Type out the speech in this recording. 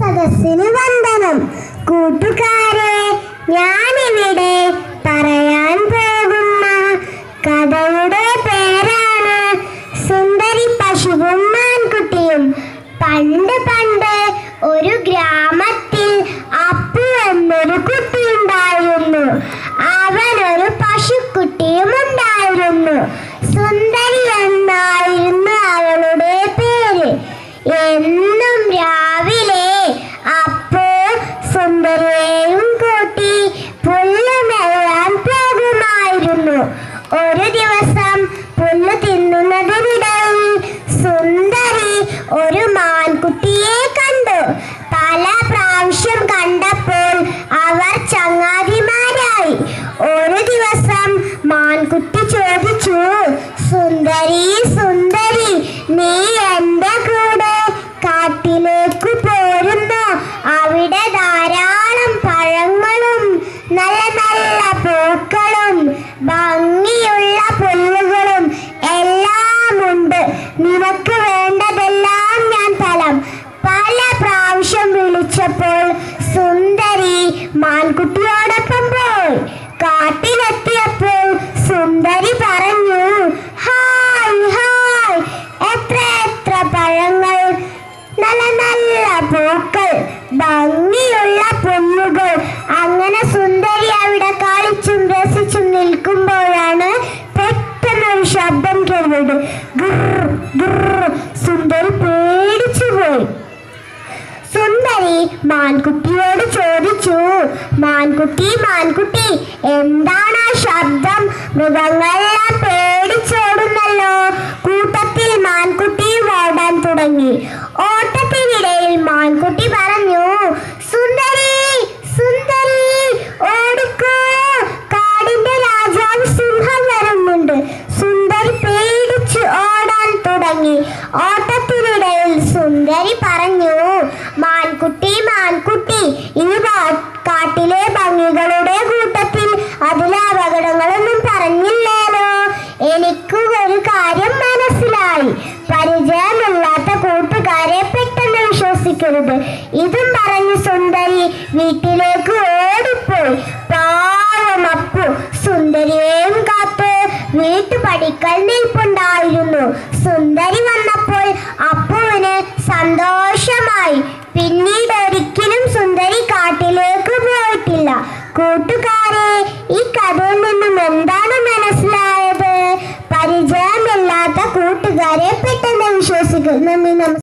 സദസ്സിന് വന്ദനം കൂട്ടുകാരെ ഞാനിവിടെ പറയാൻ പോകുന്ന കഥയുടെ പേരാണ് സുന്ദരി പശുവും മാൻകുട്ടിയും പണ്ട് പണ്ട് ഒരു ഗ്രാമത്തിൽ അപ്പു എന്നൊരു കുട്ടിയുണ്ടായിരുന്നു അവനൊരു പശുക്കുട്ടിയും ഉണ്ടായിരുന്നു സുന്ദരി എന്നായിരുന്നു അവളുടെ പേര് എന്നും രാവിലെ അപ്പു സുന്ദരിയെയും കൂട്ടി പുല്ല് മെല്ലാൻ പോകുമായിരുന്നു ഒരു ദിവസം പുല്ല് തിന്നുന്നതിനിടയിൽ സുന്ദരി ഒരു മാൻകുട്ടിയെ കണ്ടു പല പ്രാവശ്യം കണ്ടപ്പോൾ അവർ ചങ്ങാതിമാരായി ഒരു ദിവസം മാൻകുട്ടി ചോദിച്ചു സുന്ദരി സുന്ദരി നീ എന്റെ കൂടെ കാട്ടിലേക്ക് പോരുന്നു അവിടെ ധാരാളം പഴങ്ങളും നല്ല നല്ല പൂക്കളും ഭംഗിയുള്ള പുല്ലുകളും എല്ലാം ഉണ്ട് നിനക്ക് വേണ്ടതെല്ലാം ഞാൻ തരാം പല പ്രാവശ്യം വിളിച്ചപ്പോൾ സുന്ദരി മാൻകുട്ടിയോടൊപ്പം പോയി കാട്ടിലെത്തിയപ്പോൾ സുന്ദരി പറഞ്ഞു ഹായ് ഹായ് എത്ര എത്ര പഴങ്ങൾ നല്ല നല്ല പൂക്കൾ ഭംഗിയുള്ള പുല്ലുകൾ അങ്ങനെ സുന്ദരി അവിടെ കളിച്ചും രസിച്ചും നിൽക്കുമ്പോഴാണ് പെട്ടെന്നൊരു ശബ്ദം കേട്ടത് ഗിർ ഗിർ സുന്ദരി പേടിച്ചു പോയി സുന്ദരി മാൻകുട്ടിയോട് ചോദിച്ചു മാൻകുട്ടി മാൻകുട്ടി എന്താണ് ആ ശബ്ദം മൃഗങ്ങളെല്ലാം പേടിച്ചോടുന്നല്ലോ കൂട്ടത്തിൽ മാൻകുട്ടിയും ഓടാൻ തുടങ്ങി ഓട്ടത്തിനിടയിൽ മാൻകുട്ടി പറഞ്ഞു സുന്ദരി സുന്ദരി ഓടിക്കോ കാടിന്റെ രാജാവ് സിംഹം വരുന്നുണ്ട് സുന്ദരി പേടിച്ച് ഓടാൻ തുടങ്ങി ഓട്ടത്തിനിടയിൽ സുന്ദരി പറഞ്ഞു മാൻകുട്ടി മാൻകുട്ടി ഈ വാ- കാട്ടിലെ ഭംഗികളുടെ കൂട്ടത്തിൽ അതിലെ അപകടങ്ങളൊന്നും പറഞ്ഞില്ലല്ലോ എനിക്ക് ഒരു കാര്യം മനസ്സിലായി പരിചയമില്ലാത്ത കൂട്ടുകാരെ പെട്ടെന്ന് വിശ്വസിക്കരുത് ഇതും പറഞ്ഞ് സുന്ദരി വീട്ടിലേക്ക് ഓടിപ്പോയി പാവം അപ്പു സുന്ദരിയെയും കാത്ത് വീട്ടുപടിക്കൽ നിൽപ്പുണ്ടായിരുന്നു സുന്ദരി വന്നപ്പോൾ അപ്പുവിന് സന്തോഷമായി പിന്നീട് ഒരിക്കലും സുന്ദരി കാട്ടിലേക്ക് പോയിട്ടില്ല കൂട്ടുകാരെ ഈ കഥയിൽ നിന്നും എന്താണ് മനസ്സിലായത് പരിചയമില്ലാത്ത കൂട്ടുകാരെ പെട്ടെന്ന് വിശ്വസിക്കുന്നു നന്ദി നമസ്കാരം